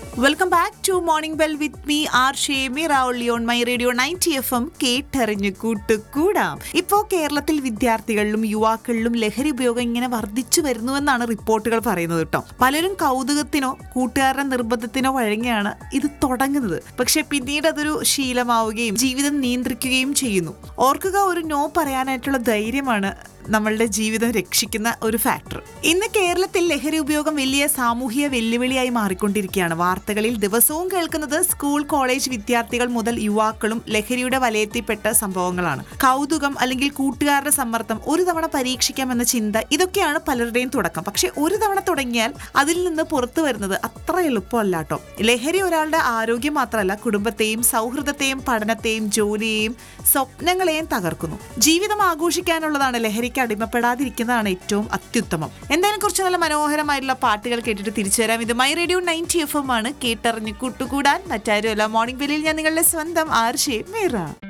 welcome back to morning bell with me R Shemi Ravulli on my radio ninety F M കേട്ടറിഞ്ഞ് കൂട്ടുകൂടാം ഇപ്പോ കേരളത്തിൽ വിദ്യാർത്ഥികളിലും യുവാക്കളിലും ലഹരി ഉപയോഗം ഇങ്ങനെ വർദ്ധിച്ചു വരുന്നുവെന്നാണ് റിപ്പോർട്ടുകൾ പറയുന്നത് കേട്ടോ പലരും കൗതുകത്തിനോ കൂട്ടുകാരുടെ നിർബന്ധത്തിനോ വഴങ്ങിയാണ് ഇത് തുടങ്ങുന്നത് പക്ഷെ പിന്നീട് അതൊരു ശീലമാവുകയും ജീവിതം നിയന്ത്രിക്കുകയും ചെയ്യുന്നു ഓർക്കുക ഒരു നോ പറയാനായിട്ടുള്ള ധൈര്യമാണ് നമ്മളുടെ ജീവിതം രക്ഷിക്കുന്ന ഒരു ഫാക്ടർ ഇന്ന് കേരളത്തിൽ ലഹരി ഉപയോഗം വലിയ സാമൂഹിക വെല്ലുവിളിയായി മാറിക്കൊണ്ടിരിക്കുകയാണ് വാർത്തകളിൽ ദിവസവും കേൾക്കുന്നത് സ്കൂൾ കോളേജ് വിദ്യാർത്ഥികൾ മുതൽ യുവാക്കളും ലഹരിയുടെ വലയത്തിൽപ്പെട്ട സംഭവങ്ങളാണ് കൗതുകം അല്ലെങ്കിൽ കൂട്ടുകാരുടെ സമ്മർദ്ദം ഒരു തവണ പരീക്ഷിക്കാമെന്ന ചിന്ത ഇതൊക്കെയാണ് പലരുടെയും തുടക്കം പക്ഷെ ഒരു തവണ തുടങ്ങിയാൽ അതിൽ നിന്ന് പുറത്തു വരുന്നത് അത്ര എളുപ്പമല്ല കേട്ടോ ലഹരി ഒരാളുടെ ആരോഗ്യം മാത്രമല്ല കുടുംബത്തെയും സൗഹൃദത്തെയും പഠനത്തെയും ജോലിയെയും സ്വപ്നങ്ങളെയും തകർക്കുന്നു ജീവിതം ആഘോഷിക്കാനുള്ളതാണ് ലഹരിക്ക് അടിമപ്പെടാതിരിക്കുന്നതാണ് ഏറ്റവും അത്യുത്തമം എന്തായാലും കുറച്ച് നല്ല മനോഹരമായിട്ടുള്ള പാട്ടുകൾ കേട്ടിട്ട് തിരിച്ചു വരാം ഇത് my radio ninety F M ആണ് കേട്ടറിഞ്ഞ് കൂട്ടുകൂടാൻ മറ്റാരുമല്ല മോർണിംഗ് ബെല്ലിൽ ഞാൻ നിങ്ങളുടെ സ്വന്തം ആർഷേ മീറ